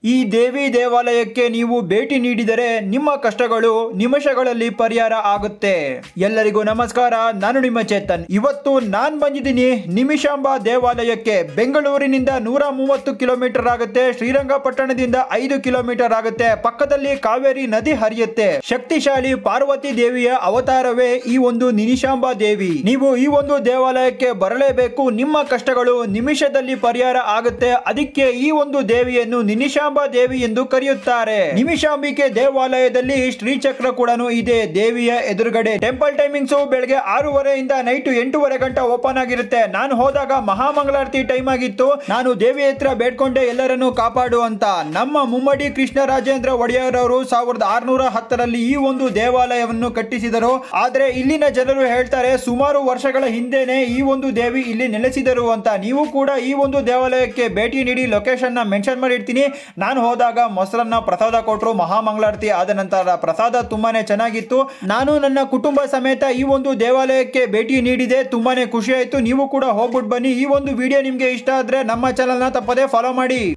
ಈ ದೇವಿ ದೇವಾಲಯಕ್ಕೆ ನೀವು ಭೇಟಿ ನೀಡಿದರೆ ನಿಮ್ಮ ಕಷ್ಟಗಳು ನಿಮಿಷಗಳಲ್ಲಿ ಪರಿಹಾರ ಆಗುತ್ತೆ ಎಲ್ಲರಿಗೂ ನಮಸ್ಕಾರ ನಾನು ನಿಮ್ಮ ಚೇತನ್ ಇವತ್ತು ನಾನ್ ಬಂದಿದ್ದೀನಿ ನಿಮಿಷಾಂಬ ದೇವಾಲಯಕ್ಕೆ ಬೆಂಗಳೂರಿನಿಂದ ನೂರ ಮೂವತ್ತು ಕಿಲೋಮೀಟರ್ ಆಗುತ್ತೆ ಶ್ರೀರಂಗಪಟ್ಟಣದಿಂದ ಐದು ಕಿಲೋಮೀಟರ್ ಆಗುತ್ತೆ ಪಕ್ಕದಲ್ಲಿ ಕಾವೇರಿ ನದಿ ಹರಿಯುತ್ತೆ ಶಕ್ತಿಶಾಲಿ ಪಾರ್ವತಿ ದೇವಿಯ ಅವತಾರವೇ ಈ ಒಂದು ನಿನಿಶಾಂಬ ದೇವಿ ನೀವು ಈ ಒಂದು ದೇವಾಲಯಕ್ಕೆ ಬರಲೇಬೇಕು ನಿಮ್ಮ ಕಷ್ಟಗಳು ನಿಮಿಷದಲ್ಲಿ ಪರಿಹಾರ ಆಗುತ್ತೆ ಅದಕ್ಕೆ ಈ ಒಂದು ದೇವಿಯನ್ನು ನಿನಿಶಾಂಬ ದೇವಿ ಎಂದು ಕರೆಯುತ್ತಾರೆ ನಿಮಿಷಾಂಬಿಕೆ ದೇವಾಲಯದಲ್ಲಿ ಶ್ರೀಚಕ್ರ ಕೂಡ ಇದೆ ದೇವಿಯ ಎದುರುಗಡೆ ಟೆಂಪಲ್ ಟೈಮಿಂಗ್ಸ್ ಬೆಳಗ್ಗೆ ಆರೂವರೆಯಿಂದ ನೈಟ್ ಎಂಟೂವರೆ ಗಂಟೆ ಓಪನ್ ಆಗಿರುತ್ತೆ ನಾನು ಹೋದಾಗ ಮಹಾಮಂಗಳಾರತಿ ಟೈಮ್ ಆಗಿತ್ತು ನಾನು ದೇವಿ ಹತ್ರ ಬೇಡ್ಕೊಂಡೆ ಎಲ್ಲರನ್ನು ಕಾಪಾಡು ಅಂತ ನಮ್ಮ ಮುಮ್ಮಡಿ ಕೃಷ್ಣರಾಜೇಂದ್ರ ಒಡೆಯರ್ ಅವರು ಸಾವಿರದ ಆರ್ನೂರ ಹತ್ತರಲ್ಲಿ ಈ ಒಂದು ದೇವಾಲಯವನ್ನು ಕಟ್ಟಿಸಿದರು ಆದ್ರೆ ಇಲ್ಲಿನ ಜನರು ಹೇಳ್ತಾರೆ ಸುಮಾರು ವರ್ಷಗಳ ಹಿಂದೆನೆ ಈ ಒಂದು ದೇವಿ ಇಲ್ಲಿ ನೆಲೆಸಿದರು ಅಂತ ನೀವು ಕೂಡ ಈ ಒಂದು ದೇವಾಲಯಕ್ಕೆ ಭೇಟಿ ನೀಡಿ ಲೊಕೇಶನ್ ನ ಮೆನ್ಷನ್ ಮಾಡಿರ್ತೀನಿ ನಾನು ಹೋದಾಗ ಮೊಸರನ್ನ ಪ್ರಸಾದ ಕೊಟ್ಟರು ಮಹಾಮಂಗಳಾರತಿ ಆದ ನಂತರ ಪ್ರಸಾದ ತುಂಬಾನೇ ಚೆನ್ನಾಗಿತ್ತು ನಾನು ನನ್ನ ಕುಟುಂಬ ಸಮೇತ ಈ ಒಂದು ದೇವಾಲಯಕ್ಕೆ ಭೇಟಿ ನೀಡಿದೆ ತುಂಬಾನೇ ಖುಷಿ ಆಯ್ತು ನೀವು ಕೂಡ ಹೋಗ್ಬಿಟ್ಟು ಬನ್ನಿ ಈ ಒಂದು ವಿಡಿಯೋ ನಿಮ್ಗೆ ಇಷ್ಟ ಆದ್ರೆ ನಮ್ಮ ಚಾನಲ್ನ ತಪ್ಪದೇ ಫಾಲೋ ಮಾಡಿ